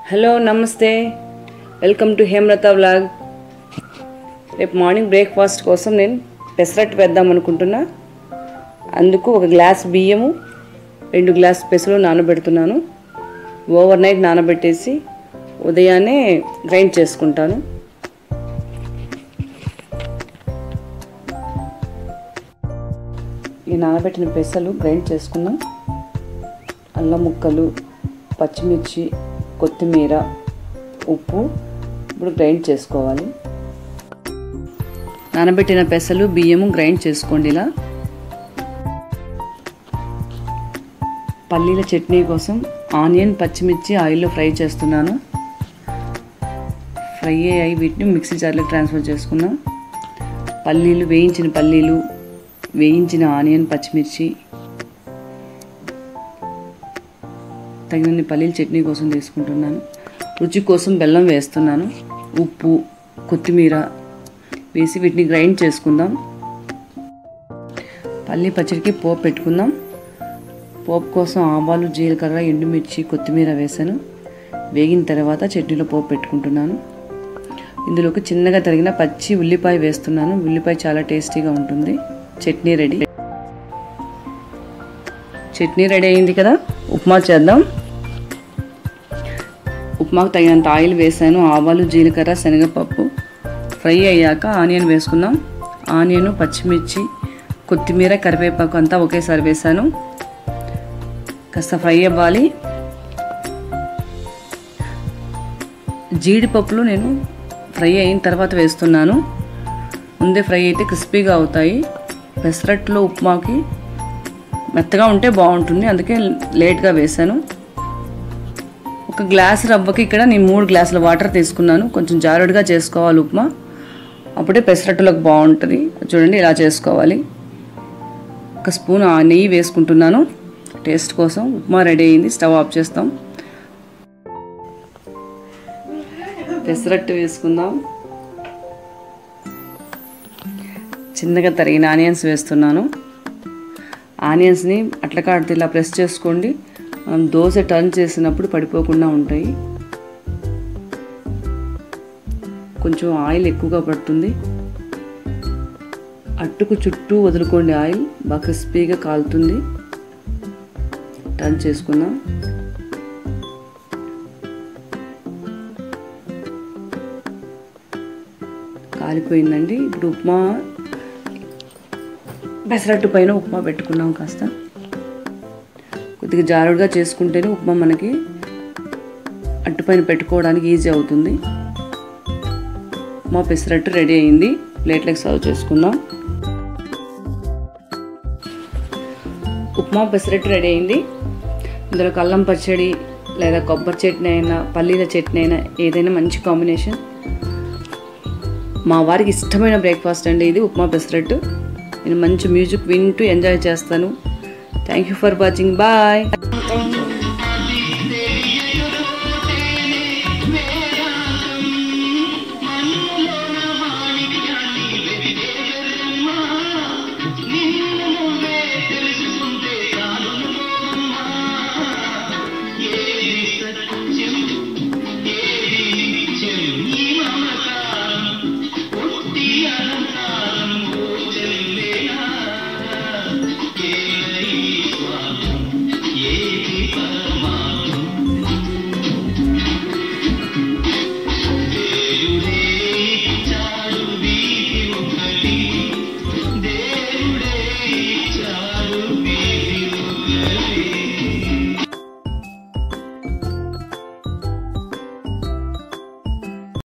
hello నమస్తే welcome to Hemalatha vlog రేపు morning breakfast కోసం నేను పెసరట్టు వేద్దాం అనుకుంటున్నా అందుకు ఒక గ్లాస్ బియ్యము రెండు గ్లాస్ పెసలు నానబెడుతున్నాను ఓవర్ నైట్ నానబెట్టేసి ఉదయాన్నే గ్రైండ్ చేసుకుంటాను ఈ నానబెట్టిన పెసలు గ్రైండ్ చేసుకున్నాం అల్లం ముక్కలు పచ్చిమిర్చి కొత్తిమీర ఉప్పు ఇప్పుడు గ్రైండ్ చేసుకోవాలి నానబెట్టిన పెసలు బియ్యము గ్రైండ్ చేసుకోండి ఇలా పల్లీల చట్నీ కోసం ఆనియన్ పచ్చిమిర్చి ఆయిల్లో ఫ్రై చేస్తున్నాను ఫ్రై అయ్యి వీటిని మిక్సీ జార్లోకి ట్రాన్స్ఫర్ చేసుకున్నాం పల్లీలు వేయించిన పల్లీలు వేయించిన ఆనియన్ పచ్చిమిర్చి తగినన్ని పల్లీల చట్నీ కోసం తీసుకుంటున్నాను రుచి కోసం బెల్లం వేస్తున్నాను ఉప్పు కొత్తిమీర వేసి వీటిని గ్రైండ్ చేసుకుందాం పల్లీ పచ్చడికి పోపు పెట్టుకుందాం పోపు కోసం ఆవాలు జీలకర్ర ఎండుమిర్చి కొత్తిమీర వేసాను వేగిన తర్వాత చట్నీలో పోపు పెట్టుకుంటున్నాను ఇందులోకి చిన్నగా తరిగిన పచ్చి ఉల్లిపాయ వేస్తున్నాను ఉల్లిపాయ చాలా టేస్టీగా ఉంటుంది చట్నీ రెడీ చట్నీ రెడీ అయింది కదా ఉప్మా చేద్దాం ఉప్మాకు తగినంత ఆయిల్ వేసాను ఆవాలు జీలకర్ర శనగపప్పు ఫ్రై అయ్యాక ఆనియన్ వేసుకుందాం ఆనియన్ పచ్చిమిర్చి కొత్తిమీర కరివేపాకు అంతా ఒకేసారి వేసాను కాస్త ఫ్రై అవ్వాలి జీడిపప్పులు నేను ఫ్రై అయిన తర్వాత వేస్తున్నాను ముందే ఫ్రై అయితే క్రిస్పీగా అవుతాయి పెసరట్లో ఉప్మాకి మెత్తగా ఉంటే బాగుంటుంది అందుకే లేట్గా వేసాను ఒక గ్లాస్ రవ్వకి ఇక్కడ నేను మూడు గ్లాసుల వాటర్ తీసుకున్నాను కొంచెం జారుడుగా చేసుకోవాలి ఉప్మా అప్పుడే పెసరట్టులకు బాగుంటుంది చూడండి ఇలా చేసుకోవాలి ఒక స్పూన్ ఆ నెయ్యి వేసుకుంటున్నాను టేస్ట్ కోసం ఉప్మా రెడీ అయింది స్టవ్ ఆఫ్ చేస్తాం పెసరట్టు వేసుకుందాం చిన్నగా తరిగిన ఆనియన్స్ వేస్తున్నాను ఆనియన్స్ని అట్ల కాడితే ఇలా ప్రెస్ చేసుకోండి మనం దోశ టర్న్ చేసినప్పుడు పడిపోకుండా ఉంటాయి కొంచెం ఆయిల్ ఎక్కువగా పడుతుంది అట్టుకు చుట్టూ వదులుకోండి ఆయిల్ బాగా క్రిస్పీగా కాలుతుంది టర్న్ చేసుకుందాం కాలిపోయిందండి ఇప్పుడు ఉప్మా పెసరట్టు పైన ఉప్మా పెట్టుకున్నాం కాస్త కొద్దిగా జారుడుగా చేసుకుంటేనే ఉప్మా మనకి అట్టుపైన పెట్టుకోవడానికి ఈజీ అవుతుంది ఉప్మా పెసరట్టు రెడీ అయింది ప్లేట్లకు సర్వ్ చేసుకుందాం ఉప్మా పెసరట్టు రెడీ అయింది ఇందులో కల్లం పచ్చడి లేదా కొబ్బరి చట్నీ అయినా పల్లీల చట్నీ అయినా ఏదైనా మంచి కాంబినేషన్ మా వారికి ఇష్టమైన బ్రేక్ఫాస్ట్ అండి ఇది ఉప్మా పెసరట్టు నేను మంచి మ్యూజిక్ వింటూ ఎంజాయ్ చేస్తాను thank you for watching bye తెలుసుకుంటే కాదు